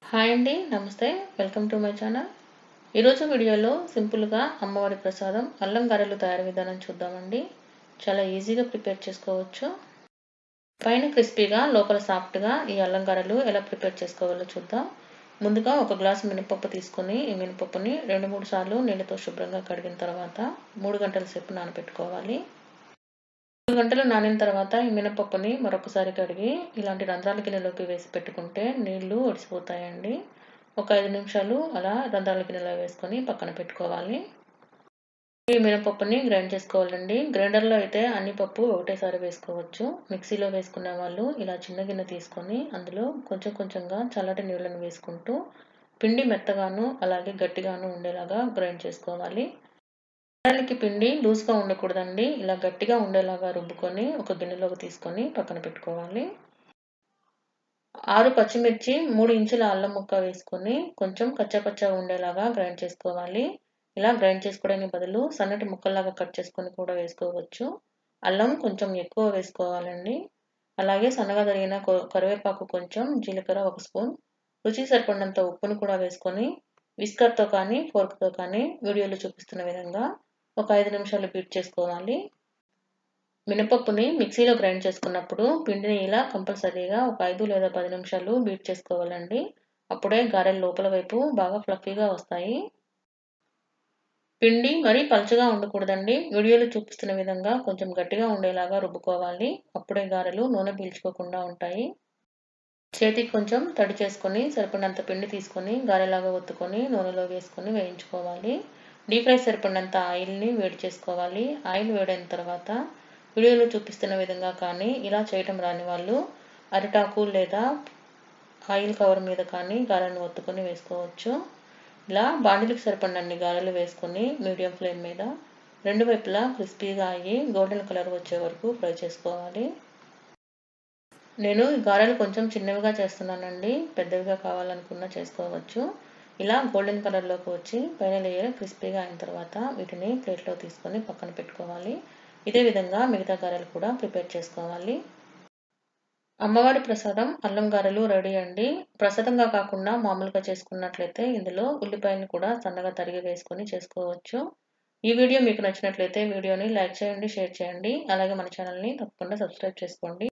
hi అండి నమస్తే welcome to my channel ఈరోజు వీడియోలో సింపుల్గా అమ్మవారి ప్రసాదం అల్లం గారెలు తయారు విధానం చూద్దామండి చాలా ఈజీగా ప్రిపేర్ చేసుకోవచ్చు పైన క్రిస్పీగా లోపల సాఫ్ట్గా ఈ అల్లం గారెలు ఎలా ప్రిపేర్ చేసుకోవాలో చూద్దాం ముందుగా ఒక గ్లాస్ మినపప్పు తీసుకొని ఈ మినపప్పుని రెండు మూడు సార్లు నీళ్ళతో శుభ్రంగా కడిగిన తర్వాత మూడు గంటల సేపు నానబెట్టుకోవాలి మూడు గంటలు నానిన తర్వాత ఈ మినపప్పుని మరొకసారి కడిగి ఇలాంటి రంధ్రాల గిన్నెలోకి వేసి పెట్టుకుంటే నీళ్లు ఒడిసిపోతాయండి ఒక ఐదు నిమిషాలు అలా రంధ్రాల గిన్నెలో వేసుకొని పక్కన పెట్టుకోవాలి ఈ మినపప్పుని గ్రైండ్ చేసుకోవాలండి గ్రైండర్లో అయితే అన్ని పప్పు ఒకటేసారి వేసుకోవచ్చు మిక్సీలో వేసుకునే వాళ్ళు ఇలా చిన్న గిన్నె తీసుకొని అందులో కొంచెం కొంచెంగా చల్లటి నీళ్ళను వేసుకుంటూ పిండి మెత్తగాను అలాగే గట్టిగాను ఉండేలాగా గ్రైండ్ చేసుకోవాలి గారెలకి పిండి లూజ్గా ఉండకూడదండి ఇలా గట్టిగా ఉండేలాగా రుబ్బుకొని ఒక గిన్నెలోకి తీసుకొని పక్కన పెట్టుకోవాలి ఆరు పచ్చిమిర్చి మూడు ఇంచుల అల్లం ముక్క వేసుకొని కొంచెం కచ్చపచ్చగా ఉండేలాగా గ్రైండ్ చేసుకోవాలి ఇలా గ్రైండ్ చేసుకోవడానికి బదులు సన్నటి ముక్కల్లాగా కట్ చేసుకొని కూడా వేసుకోవచ్చు అల్లం కొంచెం ఎక్కువ వేసుకోవాలండి అలాగే సన్నగా తరిగిన కరివేపాకు కొంచెం జీలకర్ర ఒక స్పూన్ రుచి సరిపడినంత ఉప్పును కూడా వేసుకొని విస్కర్తో కానీ ఫోర్క్తో కానీ వీడియోలో చూపిస్తున్న విధంగా ఒక ఐదు నిమిషాలు బీట్ చేసుకోవాలి మినపప్పుని మిక్సీలో గ్రైండ్ చేసుకున్నప్పుడు పిండిని ఇలా కంపల్సరీగా ఒక ఐదు లేదా పది నిమిషాలు బీట్ చేసుకోవాలండి అప్పుడే గారెలు లోపల వైపు బాగా ఫ్లఫీగా వస్తాయి పిండి మరీ పలుచగా ఉండకూడదండి వీడియోలో చూపిస్తున్న విధంగా కొంచెం గట్టిగా ఉండేలాగా రుబ్బుకోవాలి అప్పుడే గారెలు నూనె పీల్చుకోకుండా ఉంటాయి చేతికి కొంచెం తడి చేసుకొని సరిపడినంత పిండి తీసుకొని గారెలాగా ఒత్తుకొని నూనెలో వేసుకొని వేయించుకోవాలి డీప్ ఫ్రై సరిపడినంత ఆయిల్ని వేడి చేసుకోవాలి ఆయిల్ వేడైన తర్వాత వీడియోలో చూపిస్తున్న విధంగా కానీ ఇలా చేయటం రాని వాళ్ళు అరిటాకు లేదా ఆయిల్ కవర్ మీద కానీ గారెలను ఒత్తుకొని వేసుకోవచ్చు ఇలా బాండిలకు సరిపడినన్ని గారెలు వేసుకొని మీడియం ఫ్లేమ్ మీద రెండు వైపులా క్రిస్పీగా అయ్యి గోల్డెన్ కలర్ వచ్చే వరకు ఫ్రై చేసుకోవాలి నేను ఈ గారెలు కొంచెం చిన్నవిగా చేస్తున్నానండి పెద్దవిగా కావాలనుకున్నా చేసుకోవచ్చు ఇలా గోల్డెన్ కలర్లోకి వచ్చి పైన లేయర్ క్రిస్పీగా అయిన తర్వాత వీటిని ప్లేట్లో తీసుకొని పక్కన పెట్టుకోవాలి ఇదే విధంగా మిగతా గారెలు కూడా ప్రిపేర్ చేసుకోవాలి అమ్మవారి ప్రసాదం అల్లం గారెలు రెడీ అండి ప్రసాదంగా కాకుండా మామూలుగా చేసుకున్నట్లయితే ఇందులో ఉల్లిపాయలను కూడా సన్నగా తరిగి వేసుకొని చేసుకోవచ్చు ఈ వీడియో మీకు నచ్చినట్లయితే వీడియోని లైక్ చేయండి షేర్ చేయండి అలాగే మన ఛానల్ని తప్పకుండా సబ్స్క్రైబ్ చేసుకోండి